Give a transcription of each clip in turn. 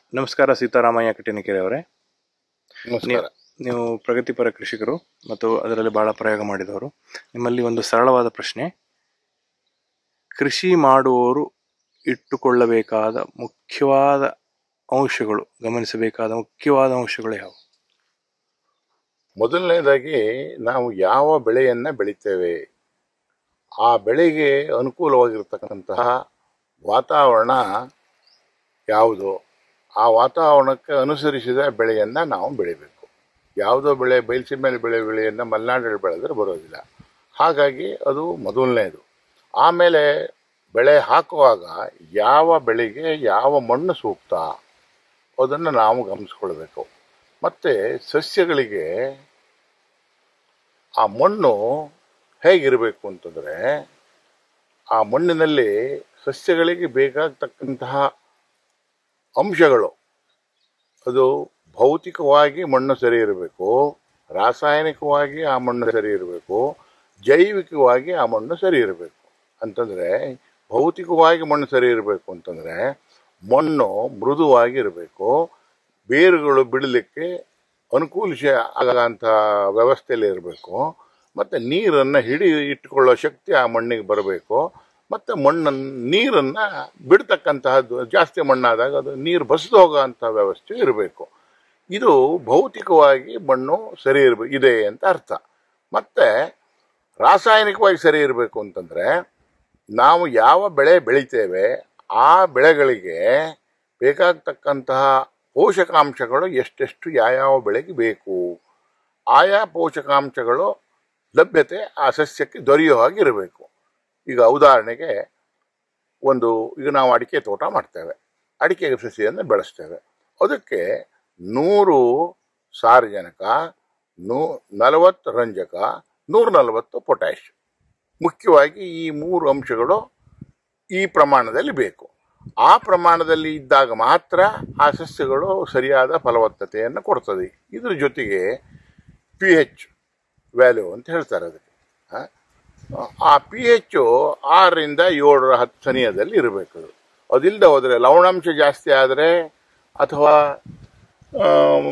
ನಮಸ್ಕಾರ ಸೀತಾರಾಮಯ್ಯ ಕಟ್ಟಿನಕೆರೆ ಅವರೇ ನಮಸ್ಕಾರ ನೀವು ಪ್ರಗತಿಪರ ಕೃಷಿಕರು ಮತ್ತು ಅದರಲ್ಲಿ ಬಹಳ ಪ್ರಯೋಗ ಮಾಡಿದವರು ನಿಮ್ಮಲ್ಲಿ ಒಂದು ಸರಳವಾದ ಪ್ರಶ್ನೆ ಕೃಷಿ ಮಾಡುವವರು ಇಟ್ಟುಕೊಳ್ಳಬೇಕಾದ ಮುಖ್ಯವಾದ ಅಂಶಗಳು ಗಮನಿಸಬೇಕಾದ ಮುಖ್ಯವಾದ ಅಂಶಗಳು ಯಾವುವು ಮೊದಲನೇದಾಗಿ ನಾವು ಯಾವ ಬೆಳೆಯನ್ನ ಬೆಳಿತೇವೆ ಆ ಬೆಳೆಗೆ ಅನುಕೂಲವಾಗಿರ್ತಕ್ಕಂತಹ ವಾತಾವರಣ ಯಾವುದು ಆ ವಾತಾವರಣಕ್ಕೆ ಅನುಸರಿಸಿದ ಬೆಳೆಯನ್ನ ನಾವು ಬೆಳಿಬೇಕು ಯಾವುದೋ ಬೆಳೆ ಬಯಲ್ಸಿ ಮೇಲೆ ಬೆಳೆ ಬೆಳೆಯನ್ನ ಮಲೆನಾಡಲ್ಲಿ ಬೆಳೆದ್ರೆ ಬರೋದಿಲ್ಲ ಹಾಗಾಗಿ ಅದು ಮೊದಲನೇದು ಆಮೇಲೆ ಬೆಳೆ ಹಾಕುವಾಗ ಯಾವ ಬೆಳೆಗೆ ಯಾವ ಮಣ್ಣು ಸೂಕ್ತ ಅದನ್ನು ನಾವು ಗಮನಿಸ್ಕೊಳ್ಬೇಕು ಮತ್ತು ಸಸ್ಯಗಳಿಗೆ ಆ ಮಣ್ಣು ಹೇಗಿರಬೇಕು ಅಂತಂದರೆ ಆ ಮಣ್ಣಿನಲ್ಲಿ ಸಸ್ಯಗಳಿಗೆ ಬೇಕಾಗ್ತಕ್ಕಂತಹ ಅಂಶಗಳು ಅದು ಭೌತಿಕವಾಗಿ ಮಣ್ಣು ಸರಿ ಇರಬೇಕು ರಾಸಾಯನಿಕವಾಗಿ ಆ ಮಣ್ಣು ಸರಿ ಇರಬೇಕು ಜೈವಿಕವಾಗಿ ಆ ಮಣ್ಣು ಸರಿ ಇರಬೇಕು ಅಂತಂದರೆ ಭೌತಿಕವಾಗಿ ಮಣ್ಣು ಸರಿ ಇರಬೇಕು ಅಂತಂದರೆ ಮಣ್ಣು ಮೃದುವಾಗಿ ಇರಬೇಕು ಬೇರುಗಳು ಬಿಡಲಿಕ್ಕೆ ಅನುಕೂಲಿಸ ಆಗಂಥ ವ್ಯವಸ್ಥೆಯಲ್ಲಿ ಇರಬೇಕು ಮತ್ತು ನೀರನ್ನು ಹಿಡಿ ಇಟ್ಟುಕೊಳ್ಳೋ ಶಕ್ತಿ ಆ ಮಣ್ಣಿಗೆ ಬರಬೇಕು ಮತ್ತು ಮಣ್ಣನ್ನು ನೀರನ್ನು ಬಿಡ್ತಕ್ಕಂತಹದ್ದು ಜಾಸ್ತಿ ಮಣ್ಣಾದಾಗ ಅದು ನೀರು ಬಸಿದು ಹೋಗೋಂಥ ವ್ಯವಸ್ಥೆ ಇರಬೇಕು ಇದು ಭೌತಿಕವಾಗಿ ಮಣ್ಣು ಸರಿ ಇರಬೇಕು ಇದೆ ಅಂತ ಅರ್ಥ ಮತ್ತು ರಾಸಾಯನಿಕವಾಗಿ ಸರಿ ಇರಬೇಕು ಅಂತಂದರೆ ನಾವು ಯಾವ ಬೆಳೆ ಬೆಳಿತೇವೆ ಆ ಬೆಳೆಗಳಿಗೆ ಬೇಕಾಗ್ತಕ್ಕಂತಹ ಪೋಷಕಾಂಶಗಳು ಎಷ್ಟೆಷ್ಟು ಯಾವ್ಯಾವ ಬೆಳೆಗೆ ಬೇಕು ಆಯಾ ಪೋಷಕಾಂಶಗಳು ಲಭ್ಯತೆ ಆ ಸಸ್ಯಕ್ಕೆ ದೊರೆಯೋ ಹಾಗೆ ಇರಬೇಕು ಈಗ ಉದಾಹರಣೆಗೆ ಒಂದು ಈಗ ನಾವು ಅಡಿಕೆ ತೋಟ ಮಾಡ್ತೇವೆ ಅಡಿಕೆ ಸಸಿಯನ್ನು ಬೆಳೆಸ್ತೇವೆ ಅದಕ್ಕೆ ನೂರು ಸಾರಜನಕ ನೂ ನಲವತ್ತು ರಂಜಕ ನೂರ ನಲವತ್ತು ಪೊಟ್ಯಾಶ್ ಮುಖ್ಯವಾಗಿ ಈ ಮೂರು ಅಂಶಗಳು ಈ ಪ್ರಮಾಣದಲ್ಲಿ ಬೇಕು ಆ ಪ್ರಮಾಣದಲ್ಲಿ ಇದ್ದಾಗ ಮಾತ್ರ ಆ ಸಸ್ಯಗಳು ಸರಿಯಾದ ಫಲವತ್ತತೆಯನ್ನು ಕೊಡ್ತದೆ ಇದ್ರ ಜೊತೆಗೆ ಪಿ ಹೆಚ್ ವ್ಯಾಲ್ಯೂ ಅಂತ ಹೇಳ್ತಾರೆ ಅದಕ್ಕೆ ಆ? ಆ ಪಿ ಹೆಚ್ಚು ಆರರಿಂದ ಏಳರ ಹತ್ತು ಸನಿಯದಲ್ಲಿ ಇರಬೇಕು ಅದು ಅದಿಲ್ಲದೆ ಹೋದರೆ ಲವಣಾಂಶ ಜಾಸ್ತಿ ಆದರೆ ಅಥವಾ ಆಮ್,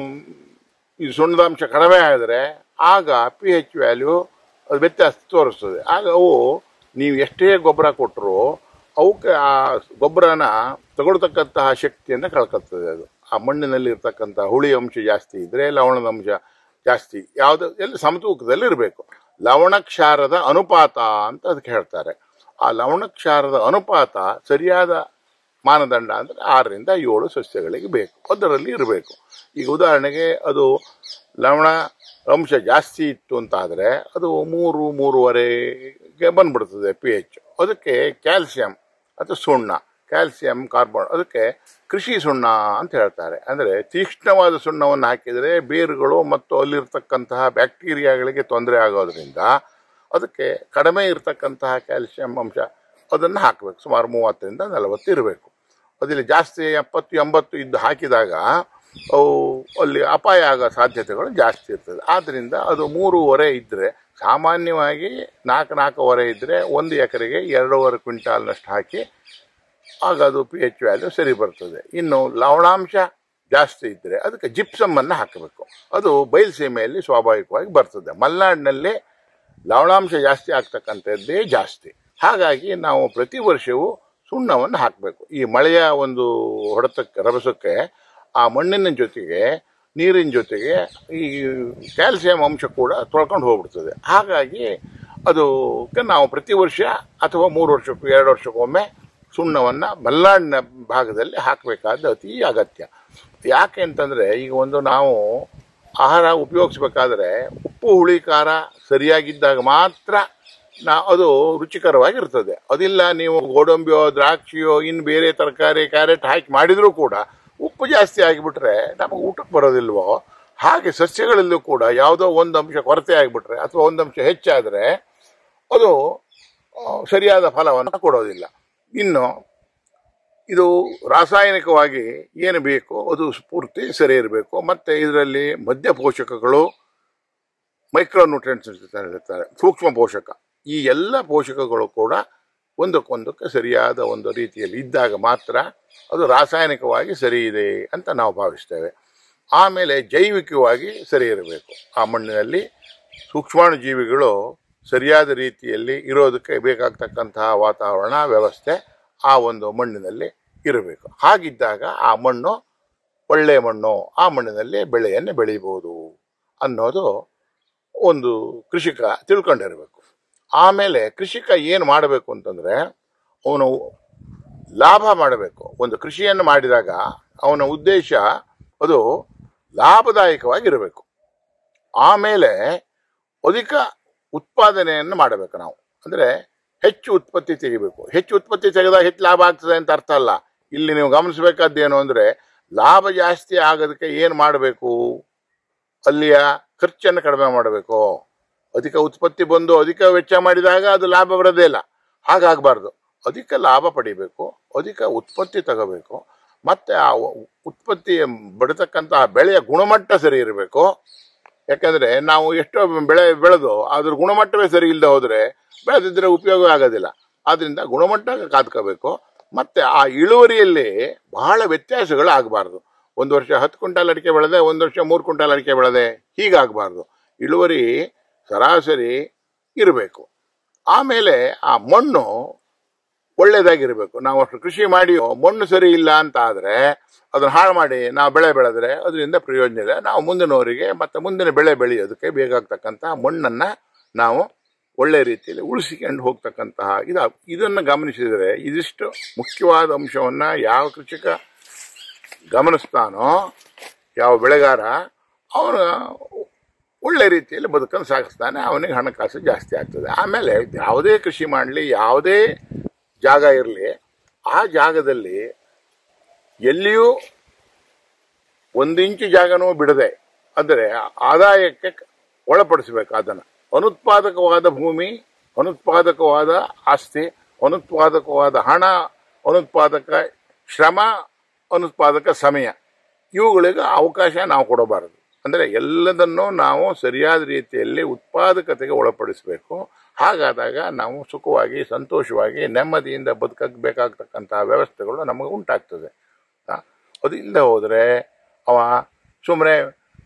ಈ ಸುಣ್ಣದಾಂಶ ಕಡಿಮೆ ಆದರೆ ಆಗ ಪಿ ಹೆಚ್ ವ್ಯಾಲ್ಯೂ ಅದು ವ್ಯತ್ಯಾಸ ತೋರಿಸ್ತದೆ ಆಗ ಅವು ನೀವು ಎಷ್ಟೇ ಗೊಬ್ಬರ ಕೊಟ್ಟರು ಅವಕ್ಕೆ ಆ ಗೊಬ್ಬರನ ತಗೊಳ್ತಕ್ಕಂತಹ ಶಕ್ತಿಯನ್ನು ಕಳ್ಕೊಳ್ತದೆ ಅದು ಆ ಮಣ್ಣಿನಲ್ಲಿ ಇರ್ತಕ್ಕಂಥ ಹುಳಿ ಅಂಶ ಜಾಸ್ತಿ ಇದ್ದರೆ ಲವಣದ ಅಂಶ ಜಾಸ್ತಿ ಯಾವುದು ಎಲ್ಲಿ ಸಮತೂಕದಲ್ಲಿ ಇರಬೇಕು ಲವಣಕ್ಷಾರದ ಅನುಪಾತ ಅಂತ ಅದಕ್ಕೆ ಹೇಳ್ತಾರೆ ಆ ಲವಣಕ್ಷಾರದ ಅನುಪಾತ ಸರಿಯಾದ ಮಾನದಂಡ ಅಂದರೆ ಆರರಿಂದ ಏಳು ಸಸ್ಯಗಳಿಗೆ ಬೇಕು ಅದರಲ್ಲಿ ಇರಬೇಕು ಈಗ ಉದಾಹರಣೆಗೆ ಅದು ಲವಣ ಅಂಶ ಜಾಸ್ತಿ ಇತ್ತು ಅಂತಾದರೆ ಅದು ಮೂರು ಮೂರುವರೆಗೆ ಬಂದ್ಬಿಡ್ತದೆ ಪಿ ಎಚ್ ಅದಕ್ಕೆ ಕ್ಯಾಲ್ಸಿಯಂ ಅಥವಾ ಸುಣ್ಣ ಕ್ಯಾಲ್ಸಿಯಂ ಕಾರ್ಬನ್ ಅದಕ್ಕೆ ಕೃಷಿ ಸುಣ್ಣ ಅಂತ ಹೇಳ್ತಾರೆ ಅಂದರೆ ತೀಕ್ಷ್ಣವಾದ ಸುಣ್ಣವನ್ನು ಹಾಕಿದರೆ ಬೇರುಗಳು ಮತ್ತು ಅಲ್ಲಿರ್ತಕ್ಕಂತಹ ಬ್ಯಾಕ್ಟೀರಿಯಾಗಳಿಗೆ ತೊಂದರೆ ಆಗೋದ್ರಿಂದ ಅದಕ್ಕೆ ಕಡಿಮೆ ಇರತಕ್ಕಂತಹ ಕ್ಯಾಲ್ಸಿಯಂ ಅಂಶ ಅದನ್ನು ಹಾಕಬೇಕು ಸುಮಾರು ಮೂವತ್ತರಿಂದ ನಲವತ್ತು ಇರಬೇಕು ಅದಿಲ್ಲಿ ಜಾಸ್ತಿ ಎಪ್ಪತ್ತು ಎಂಬತ್ತು ಇದ್ದು ಹಾಕಿದಾಗ ಅವು ಅಲ್ಲಿ ಅಪಾಯ ಆಗೋ ಸಾಧ್ಯತೆಗಳು ಜಾಸ್ತಿ ಇರ್ತದೆ ಆದ್ದರಿಂದ ಅದು ಮೂರುವರೆ ಇದ್ದರೆ ಸಾಮಾನ್ಯವಾಗಿ ನಾಲ್ಕು ನಾಲ್ಕೂವರೆ ಇದ್ದರೆ ಒಂದು ಎಕರೆಗೆ ಎರಡೂವರೆ ಕ್ವಿಂಟಾಲ್ನಷ್ಟು ಹಾಕಿ ಆಗ ಅದು ಪಿ ಎಚ್ ವ್ಯಾಲ್ಯೂ ಸರಿ ಬರ್ತದೆ ಇನ್ನು ಲವಣಾಂಶ ಜಾಸ್ತಿ ಇದ್ದರೆ ಅದಕ್ಕೆ ಜಿಪ್ಸಮ್ಮನ್ನು ಹಾಕಬೇಕು ಅದು ಬಯಲುಸೀಮೆಯಲ್ಲಿ ಸ್ವಾಭಾವಿಕವಾಗಿ ಬರ್ತದೆ ಮಲೆನಾಡಿನಲ್ಲಿ ಲವಣಾಂಶ ಜಾಸ್ತಿ ಆಗ್ತಕ್ಕಂಥದ್ದೇ ಜಾಸ್ತಿ ಹಾಗಾಗಿ ನಾವು ಪ್ರತಿ ವರ್ಷವೂ ಸುಣ್ಣವನ್ನು ಹಾಕಬೇಕು ಈ ಮಳೆಯ ಒಂದು ಹೊಡೆತಕ್ಕೆ ರಭಸಕ್ಕೆ ಆ ಮಣ್ಣಿನ ಜೊತೆಗೆ ನೀರಿನ ಜೊತೆಗೆ ಈ ಕ್ಯಾಲ್ಸಿಯಂ ಅಂಶ ಕೂಡ ತೊಳ್ಕೊಂಡು ಹೋಗ್ಬಿಡ್ತದೆ ಹಾಗಾಗಿ ಅದಕ್ಕೆ ನಾವು ಪ್ರತಿ ವರ್ಷ ಅಥವಾ ಮೂರು ವರ್ಷಕ್ಕೂ ಎರಡು ವರ್ಷಕ್ಕೊಮ್ಮೆ ಸುಣ್ಣವನ್ನು ಮಲೆನಾಡಿನ ಭಾಗದಲ್ಲಿ ಹಾಕಬೇಕಾದ ಅತಿ ಅಗತ್ಯ ಯಾಕೆ ಅಂತಂದರೆ ಈಗ ಒಂದು ನಾವು ಆಹಾರ ಉಪಯೋಗಿಸ್ಬೇಕಾದ್ರೆ ಉಪ್ಪು ಹುಳಿ ಖಾರ ಸರಿಯಾಗಿದ್ದಾಗ ಮಾತ್ರ ನಾ ಅದು ರುಚಿಕರವಾಗಿರ್ತದೆ ಅದಿಲ್ಲ ನೀವು ಗೋಡಂಬಿಯೋ ದ್ರಾಕ್ಷಿಯೋ ಇನ್ನು ಬೇರೆ ತರಕಾರಿ ಕ್ಯಾರೆಟ್ ಹಾಕಿ ಮಾಡಿದರೂ ಕೂಡ ಉಪ್ಪು ಜಾಸ್ತಿ ಆಗಿಬಿಟ್ರೆ ನಮಗೆ ಊಟಕ್ಕೆ ಬರೋದಿಲ್ವೋ ಹಾಗೆ ಸಸ್ಯಗಳಲ್ಲೂ ಕೂಡ ಯಾವುದೋ ಒಂದು ಅಂಶ ಕೊರತೆ ಆಗಿಬಿಟ್ರೆ ಅಥವಾ ಒಂದು ಅಂಶ ಹೆಚ್ಚಾದರೆ ಅದು ಆ, ಸರಿಯಾದ ಫಲವನ್ನು ಕೊಡೋದಿಲ್ಲ ಇನ್ನು ಇದು ರಾಸಾಯನಿಕವಾಗಿ ಏನು ಬೇಕೋ ಅದು ಸ್ಫೂರ್ತಿ ಸರಿ ಇರಬೇಕು ಮತ್ತು ಇದರಲ್ಲಿ ಮಧ್ಯ ಪೋಷಕಗಳು ಮೈಕ್ರೋನ್ಯೂಟ್ರಿಯೆಂಟ್ಸ್ ಅಂತ ಹೇಳ್ತಾರೆ ಸೂಕ್ಷ್ಮ ಪೋಷಕ ಈ ಎಲ್ಲ ಪೋಷಕಗಳು ಕೂಡ ಒಂದಕ್ಕೊಂದಕ್ಕೆ ಸರಿಯಾದ ಒಂದು ರೀತಿಯಲ್ಲಿ ಇದ್ದಾಗ ಮಾತ್ರ ಅದು ರಾಸಾಯನಿಕವಾಗಿ ಸರಿ ಇದೆ ಅಂತ ನಾವು ಭಾವಿಸ್ತೇವೆ ಆಮೇಲೆ ಜೈವಿಕವಾಗಿ ಸರಿ ಇರಬೇಕು ಆ ಮಣ್ಣಿನಲ್ಲಿ ಸೂಕ್ಷ್ಮಾಣು ಜೀವಿಗಳು ಸರಿಯಾದ ರೀತಿಯಲ್ಲಿ ಇರೋದಕ್ಕೆ ಬೇಕಾಗ್ತಕ್ಕಂತಹ ವಾತಾವರಣ ವ್ಯವಸ್ಥೆ ಆ ಒಂದು ಮಣ್ಣಿನಲ್ಲಿ ಇರಬೇಕು ಹಾಗಿದ್ದಾಗ ಆ ಮಣ್ಣು ಒಳ್ಳೆಯ ಮಣ್ಣು ಆ ಮಣ್ಣಿನಲ್ಲಿ ಬೆಳೆಯನ್ನು ಬೆಳೀಬೋದು ಅನ್ನೋದು ಒಂದು ಕೃಷಿಕ ತಿಳ್ಕೊಂಡಿರಬೇಕು ಆಮೇಲೆ ಕೃಷಿಕ ಏನು ಮಾಡಬೇಕು ಅಂತಂದರೆ ಅವನು ಲಾಭ ಮಾಡಬೇಕು ಒಂದು ಕೃಷಿಯನ್ನು ಮಾಡಿದಾಗ ಅವನ ಉದ್ದೇಶ ಅದು ಲಾಭದಾಯಕವಾಗಿರಬೇಕು ಆಮೇಲೆ ಅಧಿಕ ಉತ್ಪಾದನೆಯನ್ನು ಮಾಡಬೇಕು ನಾವು ಅಂದರೆ ಹೆಚ್ಚು ಉತ್ಪತ್ತಿ ತೆಗಿಬೇಕು ಹೆಚ್ಚು ಉತ್ಪತ್ತಿ ತೆಗೆದಾಗ ಹೆಚ್ಚು ಲಾಭ ಆಗ್ತದೆ ಅಂತ ಅರ್ಥ ಅಲ್ಲ ಇಲ್ಲಿ ನೀವು ಗಮನಿಸಬೇಕಾದ್ದೇನು ಅಂದರೆ ಲಾಭ ಜಾಸ್ತಿ ಆಗೋದಕ್ಕೆ ಏನು ಮಾಡಬೇಕು ಅಲ್ಲಿಯ ಖರ್ಚನ್ನು ಕಡಿಮೆ ಮಾಡಬೇಕು ಅಧಿಕ ಉತ್ಪತ್ತಿ ಬಂದು ಅಧಿಕ ವೆಚ್ಚ ಮಾಡಿದಾಗ ಅದು ಲಾಭ ಬರೋದೇ ಇಲ್ಲ ಹಾಗಾಗಬಾರ್ದು ಅಧಿಕ ಲಾಭ ಪಡಿಬೇಕು ಅಧಿಕ ಉತ್ಪತ್ತಿ ತಗೋಬೇಕು ಮತ್ತೆ ಆ ಉ- ಉತ್ಪತ್ತಿ ಬಡತಕ್ಕಂತಹ ಬೆಳೆಯ ಗುಣಮಟ್ಟ ಸರಿ ಇರಬೇಕು ಯಾಕಂದ್ರೆ ನಾವು ಎಷ್ಟೋ ಬೆಳೆ ಬೆಳೆದು ಅದ್ರ ಗುಣಮಟ್ಟವೇ ಸರಿ ಇಲ್ಲದೆ ಹೋದ್ರೆ ಬೆಳೆದಿದ್ರೆ ಉಪಯೋಗ ಆಗೋದಿಲ್ಲ ಆದ್ರಿಂದ ಗುಣಮಟ್ಟ ಕಾದ್ಕೋಬೇಕು ಮತ್ತೆ ಆ ಇಳುವರಿಯಲ್ಲಿ ಬಹಳ ವ್ಯತ್ಯಾಸಗಳು ಆಗಬಾರ್ದು ಒಂದು ವರ್ಷ ಹತ್ತು ಕ್ವಿಂಟಾಲ್ ಅಡಿಕೆ ಬೆಳೆದೆ ಒಂದು ವರ್ಷ ಮೂರು ಕ್ವಿಂಟಾಲ್ ಅಡಿಕೆ ಬೆಳೆದೆ ಹೀಗಾಗಬಾರ್ದು ಇಳುವರಿ ಸರಾಸರಿ ಇರಬೇಕು ಆಮೇಲೆ ಆ ಮಣ್ಣು ಒಳ್ಳೇದಾಗಿರ್ಬೇಕು ನಾವು ಅಷ್ಟು ಕೃಷಿ ಮಾಡಿಯೋ ಮಣ್ಣು ಸರಿ ಇಲ್ಲ ಅಂತ ಆದ್ರೆ ಅದನ್ನ ಹಾಳು ಮಾಡಿ ನಾವು ಬೆಳೆ ಬೆಳೆದ್ರೆ ಅದರಿಂದ ಪ್ರಯೋಜನ ಇಲ್ಲ ನಾವು ಮುಂದಿನವರಿಗೆ ಮತ್ತೆ ಮುಂದಿನ ಬೆಳೆ ಬೆಳೆಯೋದಕ್ಕೆ ಬೇಕಾಗ್ತಕ್ಕಂಥ ಮಣ್ಣನ್ನ ನಾವು ಒಳ್ಳೆ ರೀತಿಯಲ್ಲಿ ಉಳಿಸಿಕೊಂಡು ಹೋಗ್ತಕ್ಕಂತಹ ಇದು ಇದನ್ನು ಗಮನಿಸಿದರೆ ಇದಿಷ್ಟು ಮುಖ್ಯವಾದ ಅಂಶವನ್ನ ಯಾವ ಕೃಷಿಕ ಗಮನಿಸ್ತಾನೋ ಯಾವ ಬೆಳೆಗಾರ ಅವನು ಒಳ್ಳೆ ರೀತಿಯಲ್ಲಿ ಬದುಕನ್ನು ಸಾಗಿಸ್ತಾನೆ ಅವನಿಗೆ ಹಣಕಾಸು ಜಾಸ್ತಿ ಆಗ್ತದೆ ಆಮೇಲೆ ಯಾವುದೇ ಕೃಷಿ ಮಾಡಲಿ ಯಾವುದೇ ಜಾಗ ಇರಲಿ ಆ ಜಾಗದಲ್ಲಿ ಎಲ್ಲಿಯೂ ಒಂದು ಇಂಚು ಜಾಗನೂ ಬಿಡದೆ ಅಂದರೆ ಆದಾಯಕ್ಕೆ ಒಳಪಡಿಸಬೇಕು ಅದನ್ನು ಅನುತ್ಪಾದಕವಾದ ಭೂಮಿ ಅನುತ್ಪಾದಕವಾದ ಆಸ್ತಿ ಅನುತ್ಪಾದಕವಾದ ಹಣ ಅನುತ್ಪಾದಕ ಶ್ರಮ ಅನುತ್ಪಾದಕ ಸಮಯ ಇವುಗಳಿಗೆ ಅವಕಾಶ ನಾವು ಕೊಡಬಾರದು ಅಂದರೆ ಎಲ್ಲದನ್ನೂ ನಾವು ಸರಿಯಾದ ರೀತಿಯಲ್ಲಿ ಉತ್ಪಾದಕತೆಗೆ ಒಳಪಡಿಸಬೇಕು ಹಾಗಾದಾಗ ನಾವು ಸುಖವಾಗಿ ಸಂತೋಷವಾಗಿ ನೆಮ್ಮದಿಯಿಂದ ಬದುಕಕ್ಕೆ ಬೇಕಾಗ್ತಕ್ಕಂತಹ ವ್ಯವಸ್ಥೆಗಳು ನಮಗೆ ಉಂಟಾಗ್ತದೆ ಆ, ಅದು ಇಲ್ಲದೆ ಹೋದರೆ ಅವ ಸುಮ್ಮನೆ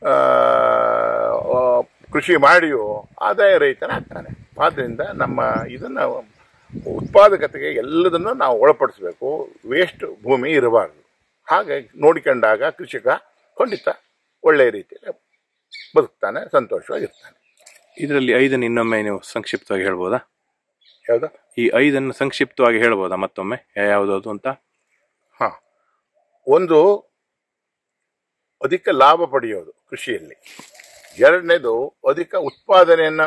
ಕೃಷಿ ಮಾಡಿಯೂ ಆದಾಯ ರಹಿತನಾಗ್ತಾನೆ ಆದ್ದರಿಂದ ನಮ್ಮ ಇದನ್ನು ಉತ್ಪಾದಕತೆಗೆ ಎಲ್ಲದನ್ನು ನಾವು ಒಳಪಡಿಸಬೇಕು ವೇಸ್ಟ್ ಭೂಮಿ ಇರಬಾರ್ದು ಹಾಗೆ ನೋಡಿಕೊಂಡಾಗ ಕೃಷಿಕ ಖಂಡಿತ ಒಳ್ಳೆಯ ರೀತಿಯಲ್ಲಿ ಬದುಕ್ತಾನೆ ಸಂತೋಷವಾಗಿರ್ತಾನೆ ಇದರಲ್ಲಿ ಐದನ್ನು ಇನ್ನೊಮ್ಮೆ ನೀವು ಸಂಕ್ಷಿಪ್ತವಾಗಿ ಹೇಳ್ಬೋದಾ ಯಾವ್ದು ಈ ಐದನ್ನು ಸಂಕ್ಷಿಪ್ತವಾಗಿ ಹೇಳ್ಬೋದಾ ಮತ್ತೊಮ್ಮೆ ಯಾವ್ದು ಅಂತ ಹಾ ಒಂದು ಅಧಿಕ ಲಾಭ ಪಡೆಯೋದು ಕೃಷಿಯಲ್ಲಿ ಎರಡನೇದು ಅಧಿಕ ಉತ್ಪಾದನೆಯನ್ನ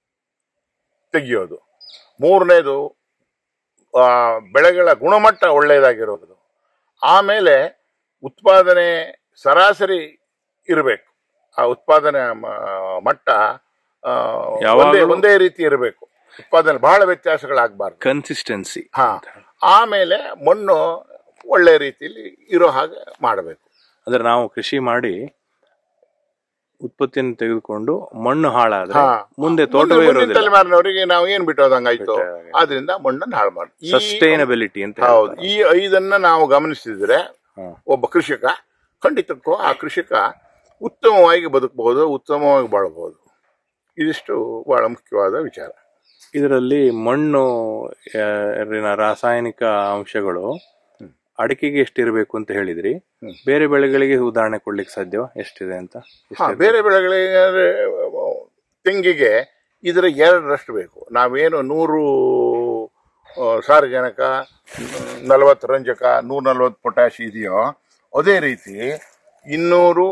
ತೆಗೆಯೋದು ಮೂರನೇದು ಆ, ಬೆಳೆಗಳ ಗುಣಮಟ್ಟ ಒಳ್ಳೆಯದಾಗಿರೋದು ಆಮೇಲೆ ಉತ್ಪಾದನೆ ಸರಾಸರಿ ಇರಬೇಕು ಆ ಉತ್ಪಾದನೆ ಮ- ಮಟ್ಟ ಆ, ಒಂದೇ ಯಾವಾಗಲೂ- ಒಂದೇ ರೀತಿ ಇರಬೇಕು ಉತ್ಪಾದನೆ ಬಹಳ ವ್ಯತ್ಯಾಸಗಳಾಗಬಾರ್ದು ಕನ್ಸಿಸ್ಟೆನ್ಸಿ ಹಾ ಆಮೇಲೆ ಮಣ್ಣು ಒಳ್ಳೆ ರೀತಿಯಲ್ಲಿ ಇರೋ ಹಾಗೆ ಮಾಡಬೇಕು ಅಂದ್ರೆ ನಾವು ಕೃಷಿ ಮಾಡಿ ಉತ್ಪತ್ತಿಯನ್ನು ತೆಗೆದುಕೊಂಡು ಮಣ್ಣು ಹಾಳಾದ್ರೆ ಹಾ. ಮುಂದೆ ತೋಟವೇ ಇರೋದಿಲ್ಲ ತಲೆಮಾರಿನವರಿಗೆ ನಾವು ಏನ್ ಬಿಟ್ಟೋದಂಗಾಯ್ತು ಬಿಟ್ಟೋದಂಗಾಯ್ತು. ಆದ್ರಿಂದ ಮಣ್ಣನ್ನು ಹಾಳು ಮಾಡಿ ಈ- ಸಸ್ಟೈನಬಿಲಿಟಿ ಅಂತ ಹೌದು ಹೇಳ್ತಾರೆ. ಈ ಐದನ್ನ ನಾವು ಗಮನಿಸಿದ್ರೆ ಹಾ. ಒಬ್ಬ ಕೃಷಿಕ ಖಂಡಿತಕ್ಕೂ ಆ ಕೃಷಿಕ ಉತ್ತಮವಾಗಿ ಬದುಕಬಹುದು ಉತ್ತಮವಾಗಿ ಬಾಳಬಹುದು ಇದಿಷ್ಟು ಬಹಳ ಮುಖ್ಯವಾದ ವಿಚಾರ ಇದರಲ್ಲಿ ಮಣ್ಣು ಆ, ರಿನ ರಾಸಾಯನಿಕ ಅಂಶಗಳು ಅಡಿಕೆಗೆ ಎಷ್ಟಿರಬೇಕು ಅಂತ ಹೇಳಿದ್ರಿ ಹ್ಮ್. ಬೇರೆ ಬೆಳೆಗಳಿಗೆ ಉದಾಹರಣೆ ಕೊಡ್ಲಿಕ್ಕೆ ಸಾಧ್ಯವಾ ಎಷ್ಟಿದೆ ಅಂತ ಹಾ, ಎಷ್ಟಿದೆ? ಬೇರೆ ಬೆಳೆಗಳಿಗೆ ಅಂದ್ರೆ, ತೆಂಗಿಗೆ ಇದರ ಎರಡರಷ್ಟು ಬೇಕು ನಾವೇನು ನೂರು ಆ, ಸಾರಜನಕ ನಲವತ್ತು ರಂಜಕ ನೂರ ನಲವತ್ತು ಪೊಟ್ಯಾಶ್ ಇದೆಯೋ ಅದೇ ರೀತಿ ಇನ್ನೂರು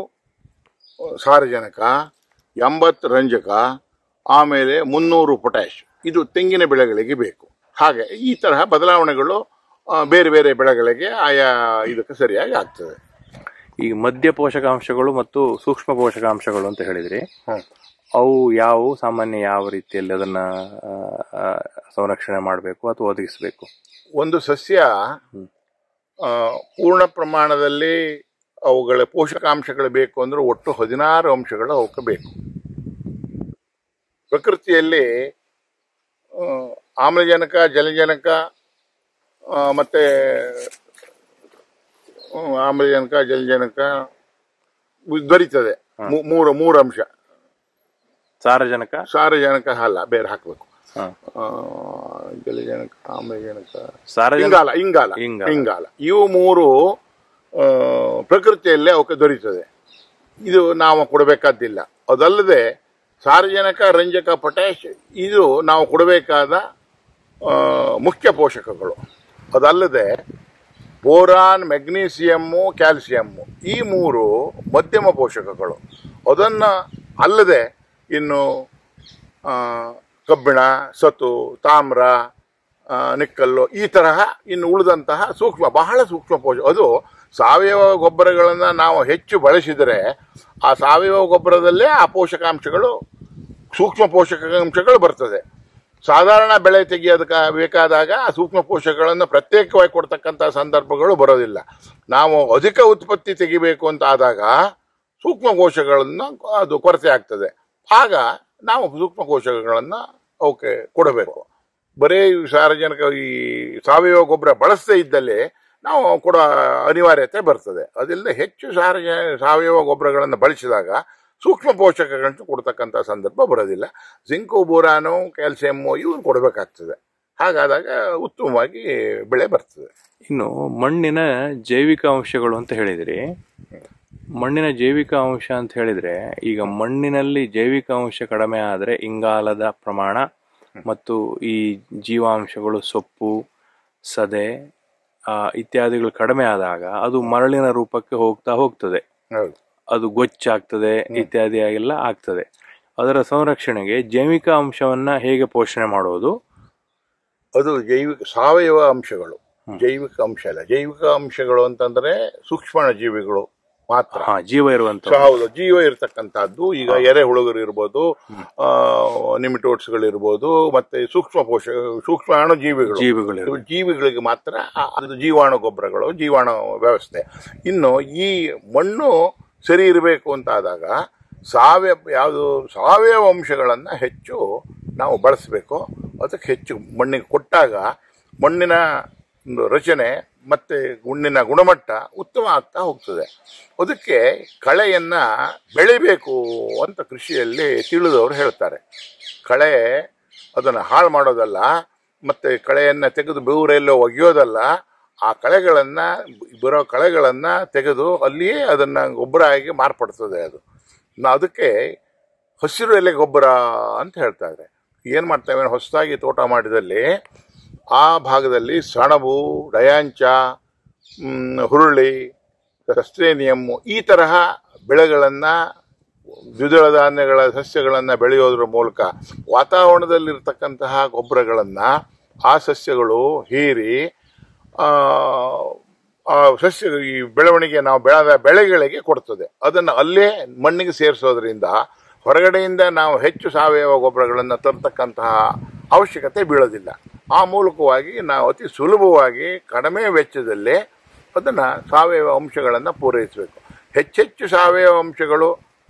ಸಾರಜನಕ ಎಂಬತ್ತು ರಂಜಕ ಆಮೇಲೆ ಮುನ್ನೂರು ಪೊಟ್ಯಾಶ್ ಇದು ತೆಂಗಿನ ಬೆಳೆಗಳಿಗೆ ಬೇಕು ಹಾಗೆ ಈ ತರಹ ಬದಲಾವಣೆಗಳು ಆ, ಬೇರೆ ಬೇರೆ ಬೆಳೆಗಳಿಗೆ ಆಯಾ ಇದಕ್ಕೆ ಸರಿಯಾಗಿ ಆಗ್ತದೆ ಈ ಮಧ್ಯ ಪೋಷಕಾಂಶಗಳು ಮತ್ತು ಸೂಕ್ಷ್ಮ ಪೋಷಕಾಂಶಗಳು ಅಂತ ಹೇಳಿದ್ರಿ ಹ್ಮ್. ಅವು ಯಾವುವು ಸಾಮಾನ್ಯ ಯಾವ ರೀತಿಯಲ್ಲಿ ಅದನ್ನ ಆ, ಆ, ಸಂರಕ್ಷಣೆ ಮಾಡಬೇಕು ಅಥವಾ ಒದಗಿಸಬೇಕು ಒಂದು ಸಸ್ಯ ಆ, ಪೂರ್ಣ ಪ್ರಮಾಣದಲ್ಲಿ ಅವುಗಳ ಪೋಷಕಾಂಶಗಳು ಬೇಕು ಅಂದ್ರೆ ಒಟ್ಟು ಹದಿನಾರು ಅಂಶಗಳು ಅವಕ್ಕೆ ಬೇಕು ಪ್ರಕೃತಿಯಲ್ಲಿ ಆ, ಆಮ್ಲಜನಕ ಜಲಜನಕ ಆ, ಮತ್ತೆ ಹ್ಮ್, ಆಮ್ಲಜನಕ ಜಲಜನಕ ಉ- ದೊರೀತದೆ ಮೂ- ಮೂರು ಮೂರು ಅಂಶ ಸಾರಜನಕ ಸಾರಜನಕ ಅಲ್ಲ ಬೇರೆ ಹಾಕಬೇಕು ಹ. ಜಲಜನಕ ಆಮ್ಲಜನಕ ಸಾರಜನಕ ಇಂಗಾಲ ಇಂಗಾಲ ಇಂಗಾಲ. ಇಂಗಾಲ ಇವು ಮೂರು ಆ, ಪ್ರಕೃತಿಯಲ್ಲೇ ಅವಕ್ಕೆ ದೊರೀತದೆ ಇದು ನಾವು ಕೊಡಬೇಕಾದ್ದಿಲ್ಲ ಅದಲ್ಲದೆ ಸಾರಜನಕ ರಂಜಕ ಪೊಟ್ಯಾಶ್ ಇದು ನಾವು ಕೊಡಬೇಕಾದ ಆ, ಮುಖ್ಯ ಪೋಷಕಗಳು ಅದಲ್ಲದೆ ಬೋರಾನ್ ಮೆಗ್ನೀಸಿಯಮ್ಮು ಕ್ಯಾಲ್ಸಿಯಮ್ಮು ಈ ಮೂರು ಮಧ್ಯಮ ಪೋಷಕಗಳು ಅದನ್ನು ಅಲ್ಲದೆ ಇನ್ನು ಆ, ಕಬ್ಬಿಣ ಸತು ತಾಮ್ರ ಆ, ನಿಕ್ಕಲ್ಲು ಈ ತರಹ ಇನ್ನು ಉಳಿದಂತಹ ಸೂಕ್ಷ್ಮ ಬಹಳ ಸೂಕ್ಷ್ಮ ಪೋಷಕ ಅದು ಸಾವಯವ ಗೊಬ್ಬರಗಳನ್ನು ನಾವು ಹೆಚ್ಚು ಬಳಸಿದರೆ ಆ ಸಾವಯವ ಗೊಬ್ಬರದಲ್ಲೇ ಆ ಪೋಷಕಾಂಶಗಳು ಸೂಕ್ಷ್ಮ ಪೋಷಕಾಂಶಗಳು ಬರ್ತದೆ ಸಾಧಾರಣ ಬೆಳೆ ತೆಗೆಯೋದಕ್ಕೆ ಬೇಕಾದಾಗ ಆ ಸೂಕ್ಷ್ಮ ಪೋಷಕಗಳನ್ನು ಪ್ರತ್ಯೇಕವಾಗಿ ಕೊಡ್ತಕ್ಕಂಥ ಸಂದರ್ಭಗಳು ಬರೋದಿಲ್ಲ ನಾವು ಅಧಿಕ ಉತ್ಪತ್ತಿ ತೆಗಿಬೇಕು ಅಂತ ಆದಾಗ ಸೂಕ್ಷ್ಮ ಕೋಶಗಳನ್ನು ಅದು ಕೊರತೆ ಆಗ್ತದೆ ಆಗ ನಾವು ಸೂಕ್ಷ್ಮ ಕೋಶಗಳನ್ನು ಅವಕ್ಕೆ ಕೊಡಬೇಕು ಬರೀ ಈ ಸಾರ್ವಜನಿಕ ಈ ಸಾವಯವ ಗೊಬ್ಬರ ಬಳಸದೇ ಇದ್ದಲ್ಲಿ ನಾವು ಕೊಡೋ ಅನಿವಾರ್ಯತೆ ಬರ್ತದೆ ಅದಲ್ಲದೆ ಹೆಚ್ಚು ಸಾರ್ವಜ ಸಾವಯವ ಗೊಬ್ಬರಗಳನ್ನು ಬಳಸಿದಾಗ ಸೂಕ್ಷ್ಮ ಪೋಷಕಗಳನ್ನು ಕೊಡ್ತಕ್ಕಂಥ ಸಂದರ್ಭ ಬರೋದಿಲ್ಲ ಜಿಂಕು ಬೋರಾನು ಕ್ಯಾಲ್ಸಿಯಮ್ಮು ಇವನು ಕೊಡಬೇಕಾಗ್ತದೆ ಹಾಗಾದಾಗ ಉತ್ತಮವಾಗಿ ಬೆಳೆ ಬರ್ತದೆ ಇನ್ನು ಮಣ್ಣಿನ ಜೈವಿಕ ಅಂಶಗಳು ಅಂತ ಹೇಳಿದ್ರಿ ಮಣ್ಣಿನ ಜೈವಿಕ ಅಂಶ ಅಂತ ಹೇಳಿದ್ರೆ ಈಗ ಮಣ್ಣಿನಲ್ಲಿ ಜೈವಿಕ ಅಂಶ ಕಡಿಮೆ ಆದರೆ ಇಂಗಾಲದ ಪ್ರಮಾಣ ಮತ್ತು ಈ ಜೀವಾಂಶಗಳು ಸೊಪ್ಪು ಸದೆ ಆ, ಇತ್ಯಾದಿಗಳು ಕಡಿಮೆ ಆದಾಗ ಅದು ಮರಳಿನ ರೂಪಕ್ಕೆ ಹೋಗ್ತಾ ಹೋಗ್ತದೆ ಹೌದು ಅದು ಗೊಚ್ಚಾಗ್ತದೆ ಇತ್ಯಾದಿ ಎಲ್ಲ ಆಗ್ತದೆ ಅದರ ಸಂರಕ್ಷಣೆಗೆ ಜೈವಿಕ ಅಂಶವನ್ನ ಹೇಗೆ ಪೋಷಣೆ ಮಾಡೋದು ಅದು ಜೈವಿಕ ಸಾವಯವ ಅಂಶಗಳು ಜೈವಿಕ ಅಂಶ ಅಲ್ಲ ಜೈವಿಕ ಅಂಶಗಳು ಅಂತಂದ್ರೆ ಸೂಕ್ಷ್ಮ ಜೀವಿಗಳು ಮಾತ್ರ ಹಾ ಜೀವ ಇರುವಂತ ಹೌದು ಜೀವ ಇರತಕ್ಕಂತಹದ್ದು ಈಗ ಎರೆಹುಳುಗರು ಇರ್ಬೋದು ಆ, ನಿಮಿಟೋಟ್ಸ್ಗಳು ಇರ್ಬೋದು ಮತ್ತೆ ಸೂಕ್ಷ್ಮ ಪೋಷಕ ಸೂಕ್ಷ್ಮ ಅಣುಜೀವಿಗಳು ಜೀವಿಗಳು ಇವು ಜೀವಿಗಳಿಗೆ ಮಾತ್ರ ಆ- ಅದು ಜೀವಾಣು ಗೊಬ್ಬರಗಳು ಜೀವಾಣು ವ್ಯವಸ್ಥೆ ಇನ್ನು ಈ ಮಣ್ಣು ಸರಿ ಇರಬೇಕು ಅಂತ ಆದಾಗ ಸಾವಯವ ಯಾವುದು ಸಾವಯವ ಅಂಶಗಳನ್ನು ಹೆಚ್ಚು ನಾವು ಬಳಸಬೇಕು ಅದಕ್ಕೆ ಹೆಚ್ಚು ಮಣ್ಣಿಗೆ ಕೊಟ್ಟಾಗ ಮಣ್ಣಿನ ಒಂದು ರಚನೆ ಮತ್ತೆ ಮಣ್ಣಿನ ಗುಣಮಟ್ಟ ಉತ್ತಮ ಆಗ್ತಾ ಹೋಗ್ತದೆ ಅದಕ್ಕೆ ಕಳೆಯನ್ನ ಬೆಳಿಬೇಕು ಅಂತ ಕೃಷಿಯಲ್ಲಿ ತಿಳಿದವರು ಹೇಳ್ತಾರೆ ಕಳೆ ಅದನ್ನು ಹಾಳು ಮಾಡೋದಲ್ಲ ಮತ್ತೆ ಕಳೆಯನ್ನ ತೆಗೆದು ಬೆವರೆಲ್ಲೋ ಒಗೆಯೋದಲ್ಲ ಆ ಕಳೆಗಳನ್ನ ಬರೋ ಕಳೆಗಳನ್ನ ತೆಗೆದು ಅಲ್ಲಿಯೇ ಅದನ್ನ ಗೊಬ್ಬರ ಆಗಿ ಮಾರ್ಪಡ್ತದೆ ಅದು ನಾ ಅದಕ್ಕೆ ಹಸಿರು ಎಲೆ ಗೊಬ್ಬರ ಅಂತ ಹೇಳ್ತಾ ಇದ್ದಾರೆ ಏನು ಮಾಡ್ತೇವೆ ಹೊಸದಾಗಿ ತೋಟ ಮಾಡಿದಲ್ಲಿ ಆ ಭಾಗದಲ್ಲಿ ಸಣಬು ಡಯಾಂಚ ಮ್, ಹುರುಳಿ ಸಸ್ಟೇನಿಯಮ್ಮು ಈ ತರಹ ಬೆಳೆಗಳನ್ನು ದ್ವಿದಳ ಧಾನ್ಯಗಳ ಸಸ್ಯಗಳನ್ನು ಬೆಳೆಯೋದ್ರ ಮೂಲಕ ವಾತಾವರಣದಲ್ಲಿರ್ತಕ್ಕಂತಹ ಗೊಬ್ಬರಗಳನ್ನು ಆ ಸಸ್ಯಗಳು ಹೀರಿ ಆ, ಆ ಸಸ್ಯ ಈ ಬೆಳವಣಿಗೆ ನಾವು ಬೆಳೆದ ಬೆಳೆಗಳಿಗೆ ಕೊಡ್ತದೆ ಅದನ್ನು ಅಲ್ಲೇ ಮಣ್ಣಿಗೆ ಸೇರಿಸೋದ್ರಿಂದ ಹೊರಗಡೆಯಿಂದ ನಾವು ಹೆಚ್ಚು ಸಾವಯವ ಗೊಬ್ಬರಗಳನ್ನು ತರ್ತಕ್ಕಂತಹ ಅವಶ್ಯಕತೆ ಬೀಳೋದಿಲ್ಲ ಆ ಮೂಲಕವಾಗಿ ನಾವು ಅತಿ ಸುಲಭವಾಗಿ ಕಡಿಮೆ ವೆಚ್ಚದಲ್ಲೇ ಅದನ್ನು ಸಾವಯವ ಅಂಶಗಳನ್ನು ಪೂರೈಸಬೇಕು ಹೆಚ್ಚೆಚ್ಚು ಸಾವಯವ ಅಂಶಗಳು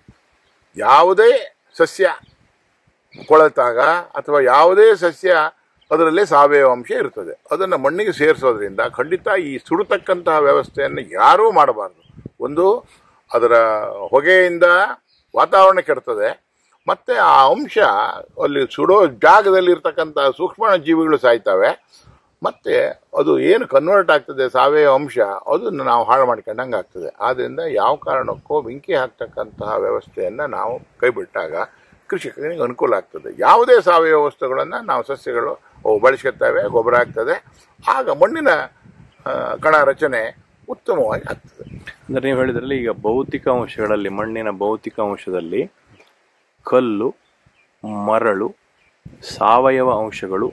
ಯಾವುದೇ ಸಸ್ಯ ಕೊಳೆತಾಗ ಅಥವಾ ಯಾವುದೇ ಸಸ್ಯ ಅದರಲ್ಲಿ ಸಾವಯವ ಅಂಶ ಇರ್ತದೆ ಅದನ್ನು ಮಣ್ಣಿಗೆ ಸೇರಿಸೋದ್ರಿಂದ ಖಂಡಿತ ಈ ಸುಡತಕ್ಕಂತಹ ವ್ಯವಸ್ಥೆಯನ್ನು ಯಾರೂ ಮಾಡಬಾರ್ದು ಒಂದು ಅದರ ಹೊಗೆಯಿಂದ ವಾತಾವರಣ ಕೆಡ್ತದೆ ಮತ್ತೆ ಆ ಅಂಶ ಅಲ್ಲಿ ಸುಡೋ ಜಾಗದಲ್ಲಿ ಇರ್ತಕ್ಕಂಥ ಸೂಕ್ಷ್ಮ ಜೀವಿಗಳು ಸಾಯ್ತವೆ ಮತ್ತೆ ಅದು ಏನು ಕನ್ವರ್ಟ್ ಆಗ್ತದೆ ಸಾವಯವ ಅಂಶ ಅದನ್ನು ನಾವು ಹಾಳು ಮಾಡ್ಕೊಂಡಂಗೆ ಆಗ್ತದೆ ಆದ್ದರಿಂದ ಯಾವ ಕಾರಣಕ್ಕೂ ಬೆಂಕಿ ಹಾಕ್ತಕ್ಕಂತಹ ವ್ಯವಸ್ಥೆಯನ್ನು ನಾವು ಕೈಬಿಟ್ಟಾಗ ಕೃಷಿಕನಿಗೆ ಅನುಕೂಲ ಆಗ್ತದೆ ಯಾವುದೇ ಸಾವಯವ ವಸ್ತುಗಳನ್ನು ನಾವು ಸಸ್ಯಗಳು ಅವು ಬಳಸ್ಕೊಳ್ತವೆ ಗೊಬ್ಬರ ಆಗ್ತದೆ ಆಗ ಮಣ್ಣಿನ ಆ, ಕಣ ರಚನೆ ಉತ್ತಮವಾಗಿ ಆಗ್ತದೆ ಅಂದ್ರೆ ನೀವು ಹೇಳಿದ್ರಲ್ಲಿ ಈಗ ಭೌತಿಕ ಅಂಶಗಳಲ್ಲಿ ಮಣ್ಣಿನ ಭೌತಿಕ ಅಂಶದಲ್ಲಿ ಕಲ್ಲು ಮರಳು ಸಾವಯವ ಅಂಶಗಳು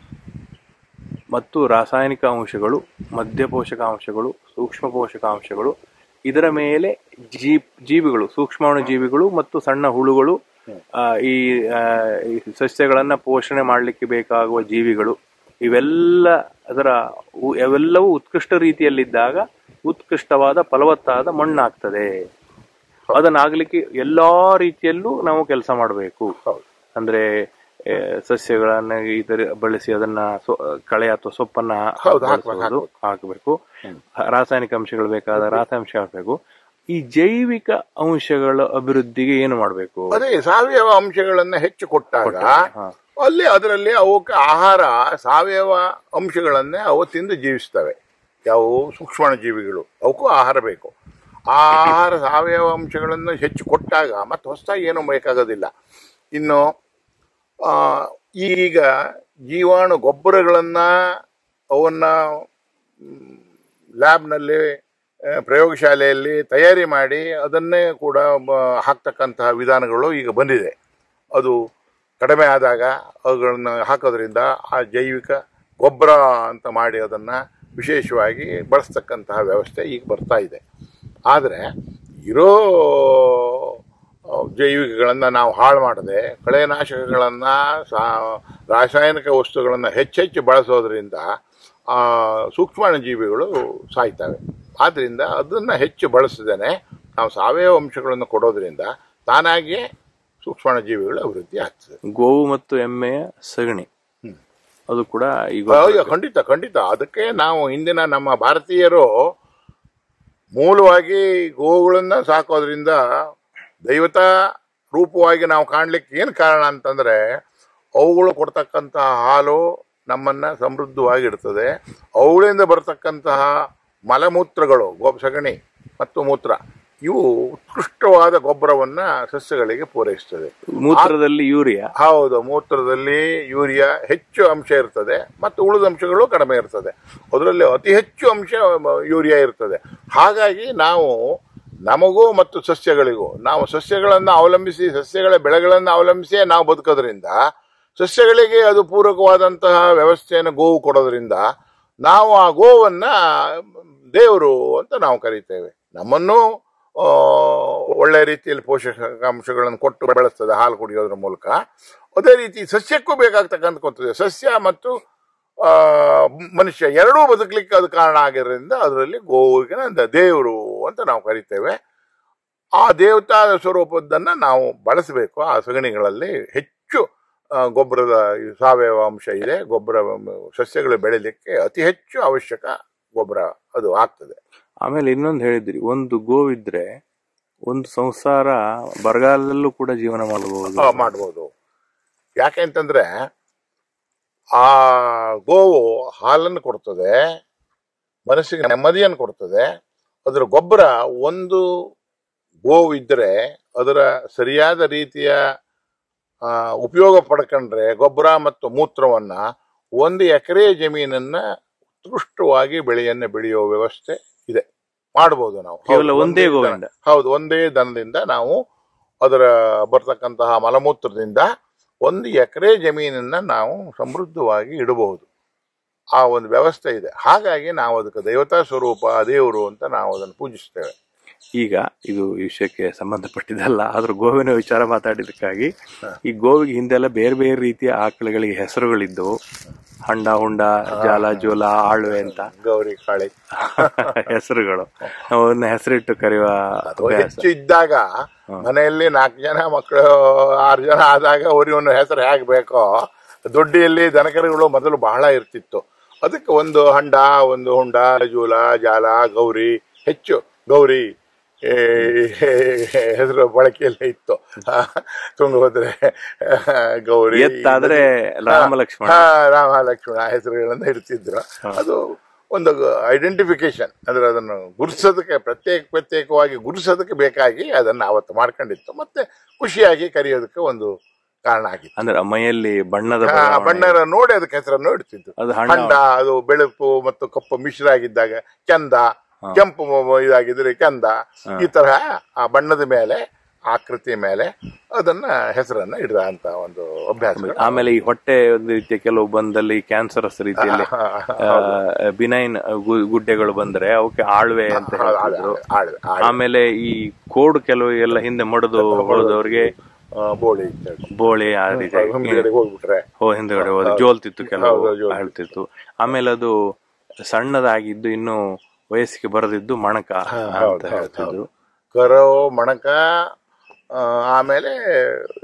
ಮತ್ತು ರಾಸಾಯನಿಕ ಅಂಶಗಳು ಮಧ್ಯ ಪೋಷಕಾಂಶಗಳು ಸೂಕ್ಷ್ಮ ಪೋಷಕಾಂಶಗಳು ಇದರ ಮೇಲೆ ಜೀ ಜೀವಿಗಳು ಸೂಕ್ಷ್ಮಾಣು ಜೀವಿಗಳು ಮತ್ತು ಸಣ್ಣ ಹುಳುಗಳು ಆ, ಈ ಆ, ಈ ಸಸ್ಯಗಳನ್ನ ಪೋಷಣೆ ಮಾಡಲಿಕ್ಕೆ ಬೇಕಾಗುವ ಜೀವಿಗಳು ಇವೆಲ್ಲ ಅದರ ಉ- ಅವೆಲ್ಲವೂ ಉತ್ಕೃಷ್ಟ ರೀತಿಯಲ್ಲಿದ್ದಾಗ ಉತ್ಕೃಷ್ಟವಾದ ಫಲವತ್ತಾದ ಮಣ್ಣಾಗ್ತದೆ ಅದನ್ನಾಗ್ಲಿಕ್ಕೆ ಎಲ್ಲಾ ರೀತಿಯಲ್ಲೂ ನಾವು ಕೆಲಸ ಮಾಡಬೇಕು ಹೌದು ಅಂದ್ರೆ ಆ, ಸಸ್ಯಗಳನ್ನ ಇದರ ಬಳಸಿ ಅದನ್ನ ಸೊ- ಕಳೆ ಅಥವಾ ಸೊಪ್ಪನ್ನ ಹೌದು, ಹಾಕ್ಬೇಕು, ಬಳಸೋದು, ಹಾಕಬೇಕು ರಾಸಾಯನಿಕ ಅಂಶಗಳು ಬೇಕಾದ ರಾಸಾಯನಿಕ ಹಾಕಬೇಕು ಈ ಜೈವಿಕ ಅಂಶಗಳ ಅಭಿವೃದ್ಧಿಗೆ ಏನು ಮಾಡಬೇಕು ಅದೇ ಸಾವಯವ ಅಂಶಗಳನ್ನ ಹೆಚ್ಚು ಕೊಟ್ಟಾಗ ಹಾ. ಅಲ್ಲಿ ಅದರಲ್ಲಿ ಅವಕ್ಕೆ ಆಹಾರ ಸಾವಯವ ಅಂಶಗಳನ್ನೇ ಅವು ತಿಂದು ಜೀವಿಸ್ತವೆ ಯಾವುವು ಸೂಕ್ಷ್ಮ ಜೀವಿಗಳು ಅವಕ್ಕೂ ಆಹಾರ ಬೇಕು ಆ ಆಹಾರ ಸಾವಯವ ಅಂಶಗಳನ್ನು ಹೆಚ್ಚು ಕೊಟ್ಟಾಗ ಮತ್ತೆ ಹೊಸದಾಗಿ ಏನೂ ಬೇಕಾಗೋದಿಲ್ಲ ಇನ್ನು ಆ, ಈಗ ಜೀವಾಣು ಗೊಬ್ಬರಗಳನ್ನ ಅವನ್ನ ಲ್ಯಾಬ್ನಲ್ಲಿ ಆ, ಪ್ರಯೋಗಶಾಲೆಯಲ್ಲಿ ತಯಾರಿ ಮಾಡಿ ಅದನ್ನೇ ಕೂಡ ಮ- ಹಾಕ್ತಕ್ಕಂತಹ ವಿಧಾನಗಳು ಈಗ ಬಂದಿದೆ ಅದು ಕಡಿಮೆ ಆದಾಗ ಅವುಗಳನ್ನು ಹಾಕೋದ್ರಿಂದ ಆ ಜೈವಿಕ ಗೊಬ್ಬರ ಅಂತ ಮಾಡಿ ಅದನ್ನು ವಿಶೇಷವಾಗಿ ಬಳಸ್ತಕ್ಕಂತಹ ವ್ಯವಸ್ಥೆ ಈಗ ಬರ್ತಾ ಇದೆ ಆದರೆ ಇರೋ ಆ, ಜೈವಿಕಗಳನ್ನು ನಾವು ಹಾಳು ಮಾಡದೆ ಕಳೆನಾಶಕಗಳನ್ನು ಸಾ ರಾಸಾಯನಿಕ ವಸ್ತುಗಳನ್ನು ಹೆಚ್ಚೆಚ್ಚು ಬಳಸೋದ್ರಿಂದ ಆ, ಸೂಕ್ಷ್ಮಾಣು ಜೀವಿಗಳು ಸಾಯ್ತವೆ ಆದ್ದರಿಂದ ಅದನ್ನು ಹೆಚ್ಚು ಬಳಸದೇನೆ ನಾವು ಸಾವಯವ ಅಂಶಗಳನ್ನು ಕೊಡೋದ್ರಿಂದ ತಾನಾಗಿಯೇ ಸೂಕ್ಷ್ಮಾಣು ಜೀವಿಗಳು ಅಭಿವೃದ್ಧಿ ಆಗ್ತದೆ ಗೋವು ಮತ್ತು ಎಮ್ಮೆಯ ಸಗಣಿ ಅದು ಕೂಡ ಈಗ ಅಯ್ಯೋ, ಖಂಡಿತ ಖಂಡಿತ ಅದಕ್ಕೆ ನಾವು ಇಂದಿನ ನಮ್ಮ ಭಾರತೀಯರು ಮೂಲವಾಗಿ ಗೋವುಗಳನ್ನ ಸಾಕೋದ್ರಿಂದ ದೈವತ ರೂಪವಾಗಿ ನಾವು ಕಾಣ್ಲಿಕ್ಕೆ ಏನು ಕಾರಣ ಅಂತಂದ್ರೆ ಅವುಗಳು ಕೊಡ್ತಕ್ಕಂತಹ ಹಾಲು ನಮ್ಮನ್ನ ಸಮೃದ್ಧವಾಗಿಡ್ತದೆ ಅವುಗಳಿಂದ ಬರ್ತಕ್ಕಂತಹ ಮಲಮೂತ್ರಗಳು ಗೋ ಸಗಣಿ ಮತ್ತು ಮೂತ್ರ ಇವು ಉತ್ಕೃಷ್ಟವಾದ ಗೊಬ್ಬರವನ್ನ ಸಸ್ಯಗಳಿಗೆ ಪೂರೈಸ್ತದೆ ಮೂತ್ರದಲ್ಲಿ ಯೂರಿಯಾ ಹೌದು ಮೂತ್ರದಲ್ಲಿ ಯೂರಿಯಾ ಹೆಚ್ಚು ಅಂಶ ಇರ್ತದೆ ಮತ್ತು ಉಳಿದ ಅಂಶಗಳು ಕಡಿಮೆ ಇರ್ತದೆ ಅದರಲ್ಲಿ ಅತಿ ಹೆಚ್ಚು ಅಂಶ ಮ- ಯೂರಿಯಾ ಇರ್ತದೆ ಹಾಗಾಗಿ ನಾವು ನಮಗೂ ಮತ್ತು ಸಸ್ಯಗಳಿಗೂ ನಾವು ಸಸ್ಯಗಳನ್ನು ಅವಲಂಬಿಸಿ ಸಸ್ಯಗಳ ಬೆಳೆಗಳನ್ನು ಅವಲಂಬಿಸಿ ನಾವು ಬದುಕೋದ್ರಿಂದ ಸಸ್ಯಗಳಿಗೆ ಅದು ಪೂರಕವಾದಂತಹ ವ್ಯವಸ್ಥೆಯನ್ನು ಗೋವು ಕೊಡೋದ್ರಿಂದ ನಾವು ಆ ಗೋವನ್ನ ದೇವರು ಅಂತ ನಾವು ಕರೀತೇವೆ ನಮ್ಮನ್ನು ಆ, ಒಳ್ಳೆ ರೀತಿಯಲ್ಲಿ ಪೋಷಕಾಂಶಗಳನ್ನು ಕೊಟ್ಟು ಬೆಳೆಸ್ತದೆ ಹಾಲು ಕುಡಿಯೋದ್ರ ಮೂಲಕ ಅದೇ ರೀತಿ ಸಸ್ಯಕ್ಕೂ ಬೇಕಾಗ್ತಕ್ಕಂಥ ಕೊಡ್ತದೆ ಸಸ್ಯ ಮತ್ತು ಆ, ಮನುಷ್ಯ ಎರಡೂ ಬದುಕಲಿಕ್ಕೆ ಅದು ಕಾರಣ ಆಗಿರೋದ್ರಿಂದ ಅದರಲ್ಲಿ ಗೋವಿನ ದೇವರು ಅಂತ ನಾವು ಕರಿತೇವೆ ಆ ದೇವತಾ ಸ್ವರೂಪದನ್ನ ನಾವು ಬಳಸಬೇಕು ಆ ಸಗಣಿಗಳಲ್ಲಿ ಹೆಚ್ಚು ಆ, ಗೊಬ್ಬರದ ಈ ಸಾವಯವ ಅಂಶ ಇದೆ ಗೊಬ್ಬರ ಸಸ್ಯಗಳು ಬೆಳಿಲಿಕ್ಕೆ ಅತಿ ಹೆಚ್ಚು ಅವಶ್ಯಕ ಗೊಬ್ಬರ ಅದು ಆಗ್ತದೆ ಆಮೇಲೆ ಇನ್ನೊಂದು ಹೇಳಿದ್ರಿ ಒಂದು ಗೋವಿದ್ರೆ ಒಂದು ಸಂಸಾರ ಬರಗಾಲದಲ್ಲೂ ಕೂಡ ಜೀವನ ಮಾಡಬಹುದು ಆ, ಮಾಡ್ಬೋದು ಯಾಕೆ ಅಂತಂದ್ರೆ ಆ ಗೋವು ಹಾಲನ್ನು ಕೊಡ್ತದೆ ಮನಸ್ಸಿಗೆ ನೆಮ್ಮದಿಯನ್ನು ಕೊಡ್ತದೆ ಅದರ ಗೊಬ್ಬರ ಒಂದು ಗೋವು ಇದ್ದರೆ ಅದರ ಸರಿಯಾದ ರೀತಿಯ ಆ, ಉಪಯೋಗ ಪಡ್ಕೊಂಡ್ರೆ ಗೊಬ್ಬರ ಮತ್ತು ಮೂತ್ರವನ್ನ ಒಂದು ಎಕರೆ ಜಮೀನನ್ನ ಉತ್ಕೃಷ್ಟವಾಗಿ ಬೆಳೆಯನ್ನ ಬೆಳೆಯುವ ವ್ಯವಸ್ಥೆ ಇದೆ ಮಾಡಬಹುದು ನಾವು ಕೇವಲ ಹೌದು, ಒಂದೇ ದನ- ಗೋವಿಂದ ಹೌದು ಒಂದೇ ದನದಿಂದ ನಾವು ಅದರ ಬರ್ತಕ್ಕಂತಹ ಮಲಮೂತ್ರದಿಂದ ಒಂದು ಎಕರೆ ಜಮೀನನ್ನ ನಾವು ಸಮೃದ್ಧವಾಗಿ ಇಡಬಹುದು ಆ ಒಂದು ವ್ಯವಸ್ಥೆ ಇದೆ ಹಾಗಾಗಿ ನಾವು ಅದಕ್ಕೆ ದೇವತಾ ಸ್ವರೂಪ ದೇವರು ಅಂತ ನಾವು ಅದನ್ನು ಪೂಜಿಸ್ತೇವೆ ಈಗ ಇದು ಈ ವಿಷಯಕ್ಕೆ ಸಂಬಂಧಪಟ್ಟಿದ್ದಲ್ಲ ಆದ್ರೂ ಗೋವಿನ ವಿಚಾರ ಮಾತಾಡಿದಕ್ಕಾಗಿ ಈ ಗೋವಿಗೆ ಹಿಂದೆಲ್ಲ ಬೇರೆ ಬೇರೆ ರೀತಿಯ ಆಕಳುಗಳಿಗೆ ಹೆಸರುಗಳಿದ್ದವು ಹಂಡ ಹುಂಡ ಜಾಲ ಜೋಲ ಆಳ್ವೆ ಅಂತ ಗೌರಿ ಕಾಳಿ ಹೆಸರುಗಳು ಅವನ್ನ ಹೆಸರಿಟ್ಟು ಕರೆಯುವ ಅದು ಅಭ್ಯಾಸ ಹೆಚ್ಚು ಇದ್ದಾಗ ಮನೆಯಲ್ಲಿ ನಾಲ್ಕು ಜನ ಮಕ್ಕಳು ಆರು ಜನ ಆದಾಗ ಅವ್ರಿಗೆ ಒಂದು ಹೆಸರು ಹೇಗೆ ಬೇಕೋ ದೊಡ್ಡಿಯಲ್ಲಿ ದನಕರುಗಳು ಮೊದಲು ಬಹಳ ಇರ್ತಿತ್ತು ಅದಕ್ಕೆ ಒಂದು ಹಂಡ ಒಂದು ಹುಂಡ ಜೂಲ ಜಾಲ ಗೌರಿ ಹೆಚ್ಚು ಗೌರಿ ಏ, ಹೆಸರು ಬಳಕೆಯಲ್ಲೇ ಇತ್ತು ತುಂಗಭದ್ರೆ ಗೌರಿ ಎತ್ತಾದ್ರೆ ರಾಮ ಲಕ್ಷ್ಮಣ ಹಾ, ರಾಮ ಲಕ್ಷ್ಮಣ ಹೆಸರುಗಳನ್ನ ಇಡ್ತಿದ್ರು ಅದು ಒಂದು ಐಡೆಂಟಿಫಿಕೇಶನ್ ಅಂದ್ರೆ ಅದನ್ನು ಗುರುಸೋದಕ್ಕೆ ಪ್ರತ್ಯೇಕ ಪ್ರತ್ಯೇಕವಾಗಿ ಗುರುಸೋದಕ್ಕೆ ಬೇಕಾಗಿ ಅದನ್ನ ಅವತ್ತು ಮಾಡ್ಕೊಂಡಿತ್ತು ಮತ್ತೆ ಖುಷಿಯಾಗಿ ಕರೆಯೋದಕ್ಕೆ ಒಂದು ಕಾರಣ ಆಗಿತ್ತು ಅಂದ್ರೆ ಮೈಯಲ್ಲಿ ಬಣ್ಣದ ಆ, ಬದಲಾವಣೆ. ಬಣ್ಣರ ನೋಡಿ ಅದಕ್ಕೆ ಹೆಸರನ್ನು ಇಡ್ತಿದ್ದು ಅದು ಹಣ್ಣ ಹಂಡ ಅದು ಬೆಳುಪು ಮತ್ತು ಕಪ್ಪು ಮಿಶ್ರ ಆಗಿದ್ದಾಗ ಚಂದ ಕೆಂಪು ಮ- ಇದಾಗಿದ್ರೆ ಚಂದ ಈ ತರಹ ಆ ಬಣ್ಣದ ಮೇಲೆ ಆಕೃತಿಯ ಮೇಲೆ ಅದನ್ನ ಹೆಸರನ್ನ ಇಡುವ ಅಂತ ಒಂದು ಅಭ್ಯಾಸ ಆಮೇಲೆ ಈ ಹೊಟ್ಟೆ ಒಂದು ರೀತಿಯ ಕೆಲವು ಬಂದಲ್ಲಿ ಕ್ಯಾನ್ಸರಸ್ ರೀತಿಯಲ್ಲಿ ಬಿನೈನ್ ಗುಡ್ಡೆಗಳು ಬಂದ್ರೆ ಅವಕ್ಕೆ ಆಳ್ವೆ ಅಂತ ಹೇಳ್ತಿದ್ರು ಆಮೇಲೆ ಈ ಕೋಡ್ ಕೆಲವು ಎಲ್ಲ ಹಿಂದೆ ಮಡದು ಹೊಡೆದವ್ರಿಗೆ ಬೋಳಿ ಅಂತ ಹೇಳಿ. ಬೋಳಿ ಆ ರೀತಿ ಹಿಂದ್ಗಡೆ ಹೋಗ್ಬಿಟ್ರೆ ಹೋ ಹಿಂದ್ಗಡೆ ಹೋದ ಜೋಲ್ತಿತ್ತು ಕೆಲವು ಹೌದು, ಜೋಲ್ತಿತ್ತು. ಹೇಳ್ತಿತ್ತು ಆಮೇಲೆ ಅದು ಸಣ್ಣದಾಗಿದ್ದು ಇನ್ನು ವಯಸ್ಸಿಗೆ ಬರದಿದ್ದು ಮಣಕ ಹೌದು, ಅಂತ ಹೌದು, ಹೇಳ್ತಿದ್ರು ಕರೋ ಮಣಕ ಆ, ಆಮೇಲೆ ದನ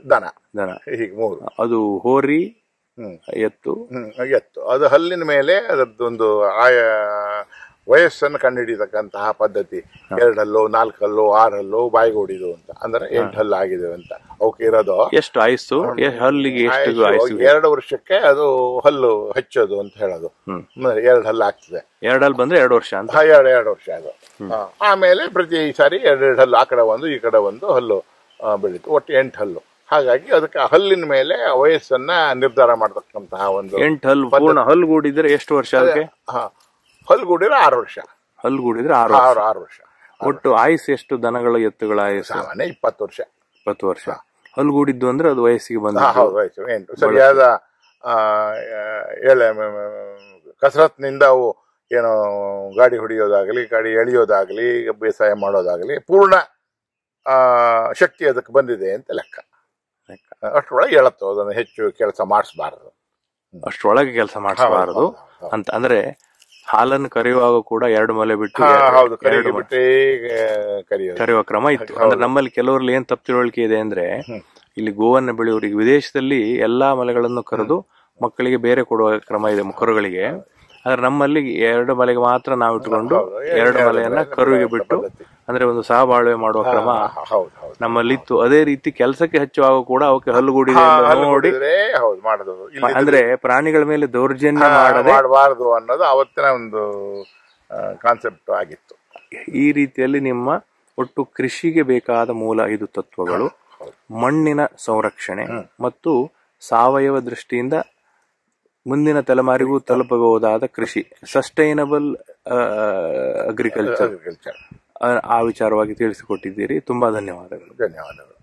ದನ ಹೀಗೆ ಮೂರು ಅದು ಹೋರಿ ಹ್ಮ್ ಎತ್ತು ಹ್ಮ್ ಎತ್ತು ಅದು ಹಲ್ಲಿನ ಮೇಲೆ ಅದರದ್ದೊಂದು ಆಯಾ ವಯಸ್ಸನ್ನು ಕಂಡುಹಿಡಿತಕ್ಕಂತಹ ಪದ್ಧತಿ ಎರಡಲ್ಲೋ ನಾಲ್ಕಲ್ಲೋ ಆರಲ್ಲೋ ಬಾಯಿಗೊಡಿದು ಅಂತ ಅಂದ್ರೆ ಎಂಟು ಹಲ್ಲು ಆಗಿದೆ ಅಂತ ಅವಕ್ಕೆ ಇರೋದು ಎಷ್ಟು ಆಯ್ಸು ಎ- ಹಲ್ಲಿಗೆ ಎಷ್ಟು ಆಯ್ತು, ಆಯ್ಸು ಎರಡು ವರ್ಷಕ್ಕೆ ಅದು ಹಲ್ಲು ಹಚ್ಚೋದು ಅಂತ ಹೇಳೋದು ಹ್ಮ್. ಅಂದ್ರೆ ಎರಡು ಹಲ್ಲು ಆಗ್ತದೆ ಎರಡಲ್ಲಿ ಬಂದ್ರೆ ಎರಡು ವರ್ಷ ಅಂತ ಹಾ, ಎರಡು ಎರಡು ವರ್ಷ ಅದು ಹಾ. ಆಮೇಲೆ ಪ್ರತಿ ಸಾರಿ ಎರಡು ಎರಡು ಹಲ್ಲು ಆ ಕಡೆ ಒಂದು ಈ ಕಡೆ ಒಂದು ಹಲ್ಲು ಆ, ಬೆಳೀತು ಒಟ್ಟು ಎಂಟು ಹಲ್ಲು ಹಾಗಾಗಿ ಅದಕ್ಕೆ ಆ ಹಲ್ಲಿನ ಮೇಲೆ ಆ ವಯಸ್ಸನ್ನ ನಿರ್ಧಾರ ಮಾಡತಕ್ಕಂತಹ ಒಂದು ಎಂಟು ಹಲ್ಲು ಪೂರ್ಣ ಹಲ್ಲು ಗೂಡಿದ್ರೆ ಎಷ್ಟು ವರ್ಷ ಅದಕ್ಕೆ ಹಾ ಹಲ್ಲು ಕೂಡಿದ್ರೆ ಆರು ವರ್ಷ ಹಲ್ಲು ಗೂಡಿದ್ರೆ ಆರು ವರ್ಷ. ಆರು ಆರು ವರ್ಷ ಒಟ್ಟು ಆಯುಸ್ ಎಷ್ಟು ದನಗಳ ಎತ್ತುಗಳ ಆಯುಸ್ಸು ಸಾಮಾನ್ಯ ಇಪ್ಪತ್ತು ವರ್ಷ ಇಪ್ಪತ್ತು ವರ್ಷ ಹಲ್ಲು ಗೂಡಿದ್ದು ಅಂದ್ರೆ ಅದು ವಯಸ್ಸಿಗೆ ಬಂದ ಹಾ, ಹೌದು ವಯಸ್ಸು ಎಂಟು ಸರಿಯಾದ ಆ, ಎಳೆ ಮ- ಮ- ಕಸರತ್ನಿಂದ ಅವು ಏನೋ ಗಾಡಿ ಹೊಡೆಯೋದಾಗಲಿ ಗಾಡಿ ಎಳೆಯೋದಾಗಲಿ ಬೇಸಾಯ ಮಾಡೋದಾಗಲಿ ಪೂರ್ಣ ಆ, ಶಕ್ತಿ ಅದಕ್ಕೆ ಬಂದಿದೆ ಅಂತ ಲೆಕ್ಕ ಅಷ್ಟರೊಳಗೆ ಹೇಳತ್ತು ಅದನ್ನು ಹೆಚ್ಚು ಕೆಲಸ ಮಾಡಿಸಬಾರದು ಅಷ್ಟರೊಳಗೆ ಕೆಲಸ ಮಾಡಿಸಬಾರದು ಅಂತ ಅಂದ್ರೆ ಹಾಲನ್ನು ಕರೆಯುವಾಗ ಕೂಡ ಎರಡು ಮಲೆ ಬಿಟ್ಟು ಎರಡು- ಹೌದು ಎರಡು ಕರೆಗೆ ಮ- ಬಿಟ್ಟೇ ಆ, ಕರೆಯೋದು ಕರೆಯುವ ಕ್ರಮ ಇತ್ತು ಅಂದ್ರೆ ನಮ್ಮಲ್ಲಿ ಕೆಲವರಲ್ಲಿ ಏನ್ ತಪ್ಪು ತಿಳುವಳಿಕೆ ಇದೆ ಅಂದ್ರೆ ಇಲ್ಲಿ ಗೋವನ್ನ ಬೆಳೆಯೋರಿಗೆ ವಿದೇಶದಲ್ಲಿ ಎಲ್ಲಾ ಮಲೆಗಳನ್ನು ಕರೆದು ಮಕ್ಕಳಿಗೆ ಬೇರೆ ಕೊಡುವ ಕ್ರಮ ಇದೆ ಕರುಗಳಿಗೆ ಆದ್ರೆ ನಮ್ಮಲ್ಲಿ ಎರಡು ಮಲೆಗೆ ಮಾತ್ರ ನಾವು ಇಟ್ಟುಕೊಂಡು ಹೌದು. ಎರಡು ಮಲೆಯನ್ನ ಕರುವಿಗೆ ಬಿಟ್ಟು ಪದ್ಧತಿ. ಅಂದ್ರೆ ಒಂದು ಸಹಬಾಳ್ವೆ ಮಾಡುವ ಕ್ರಮ ಹಾ, ಹೌದು ಹೌದು ನಮ್ಮಲ್ಲಿತ್ತು ಅದೇ ರೀತಿ ಕೆಲಸಕ್ಕೆ ಹಚ್ಚುವಾಗ ಕೂಡ ಅವಕ್ಕೆ ಹಲ್ಲುಗೂಡಿದೆ ಹಾ, ಎಂದು ಹಲ್ಲು ನೋಡಿ ಕೂಡಿದ್ರೆ ಹೌದು ಮಾಡೋದು ಇಲ್ಲಿ ಅಂದ್ರೆ ಪ್ರಾಣಿಗಳ ಮೇಲೆ ದೌರ್ಜನ್ಯ ಮಾಡದೆ ಮಾಡಬಾರದು ಅನ್ನೋದು ಅವತ್ತಿನ ಒಂದು ಕಾನ್ಸೆಪ್ಟ್ ಆಗಿತ್ತು ಈ ರೀತಿಯಲ್ಲಿ ನಿಮ್ಮ ಒಟ್ಟು ಕೃಷಿಗೆ ಬೇಕಾದ ಮೂಲ ಐದು ತತ್ವಗಳು ಮಣ್ಣಿನ ಸಂರಕ್ಷಣೆ ಮತ್ತು ಸಾವಯವ ದೃಷ್ಟಿಯಿಂದ ಮುಂದಿನ ತಲೆಮಾರಿಗೂ ತಲುಪಬಹುದಾದ ಕೃಷಿ ಸಸ್ಟೈನಬಲ್ ಅಗ್ರಿಕಲ್ಚರ್ ಅಗ್ರಿಕಲ್ಚರ್ ಆ ವಿಚಾರವಾಗಿ ತಿಳಿಸಿಕೊಟ್ಟಿದ್ದೀರಿ ತುಂಬಾ ಧನ್ಯವಾದಗಳು ಧನ್ಯವಾದಗಳು